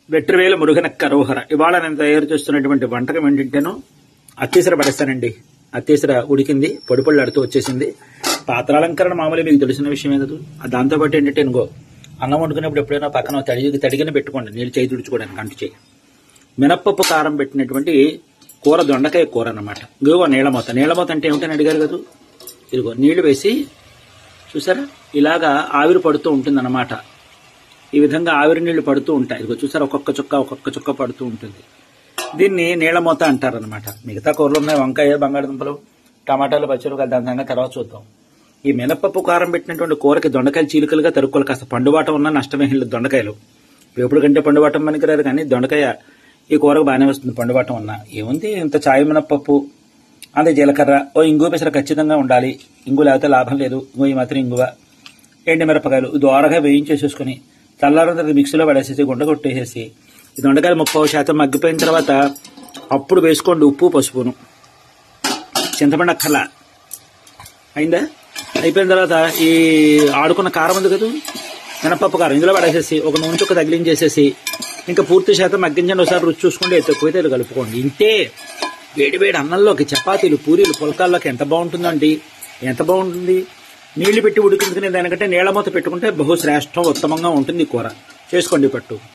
వెట్రివేల మురుగనక్క రోహర ఇవాళ నేను తయారు చేస్తున్నటువంటి వంటకం ఏంటంటేను అత్తీసర పడేస్తానండి అత్తీసర ఉడికింది పొడి పొడి వచ్చేసింది పాత్రాలంకరణ మామూలు మీకు తెలిసిన విషయమే కదా దాంతో పాటు ఏంటంటే ఇంకో అన్నం వండుకునేప్పుడు ఎప్పుడైనా పక్కన తడిగి తడిగిన పెట్టుకోండి నీళ్ళు చేయి తుడుచుకోవడానికి అంటు చేయి మినప్పప్పు కారం పెట్టినటువంటి కూర దొండకాయ కూర అన్నమాట ఇదిగో నీళ్ళమూత నీళ్ళమూత అంటే ఏమిటని అడిగారు కదా ఇదిగో నీళ్లు వేసి చూసారా ఇలాగా ఆవిరి పడుతూ ఉంటుందన్నమాట ఈ విధంగా ఆవిరి నీళ్లు పడుతూ ఉంటాయి ఇదిగో చూసారా ఒక్కొక్క చుక్క ఒక్కొక్క చుక్క పడుతూ ఉంటుంది దీన్ని నీళ్ళమూత అంటారనమాట మిగతా కూరలు ఉన్నాయి వంకాయ బంగాళదుంపలు టమాటాలు పచ్చిమిరపకాయలు దాని సంగతి తర్వాత చూద్దాం ఈ మినపప్పు కారం పెట్టినటువంటి కూరకి దొండకాయలు చీలికలుగా తరుక్కోవాలి కాస్త పండుబాటం ఉన్న నష్టమే లేదు దొండకాయలు ఎప్పుడు కంటే పండుబాటం పనికిరాదు కానీ దొండకాయ ఈ కూరకు బాగానే వస్తుంది పండుబాటం ఉన్న ఏముంది ఇంత చాయ్ మినపప్పు అదే జీలకర్ర ఓ ఇంగు పెసర ఖచ్చితంగా ఉండాలి ఇంగు లేకపోతే లాభం లేదు ఇంగు ఈ మాత్రం ఇంగువ ఎండి మిరపకాయలు దోరగా వేయించేసేసుకుని చల్లారిన తర్వాత మిక్సీలో పడేసేసి గుండ కొట్టేసేసి ఈ దొండకాయలు ముప్పై శాతం మగ్గిపోయిన తర్వాత అప్పుడు వేసుకోండి ఉప్పు పసుపును చింతపండు అక్కర్లా అయిందా అయిపోయిన తర్వాత ఈ ఆడుకున్న కారం ఉంది కదా మినపప్పు కారం ఇందులో పడేసేసి ఒక నూనె చుక్క తగిలించేసేసి ఇంకా పూర్తి శాతం మగ్గించండి ఒకసారి రుచి చూసుకోండి తక్కువైతే ఇది కలుపుకోండి ఇంతే వేడి వేడి అన్నంలోకి చపాతీలు పూరీలు పులకాల్లోకి ఎంత బాగుంటుందండి ఎంత బాగుంటుంది నీళ్లు పెట్టి ఉడికించుకునే దానికంటే నీళ్ళ మూత పెట్టుకుంటే బహుశ్రేష్టం ఉత్తమంగా ఉంటుంది ఈ కూర చేసుకోండి పట్టు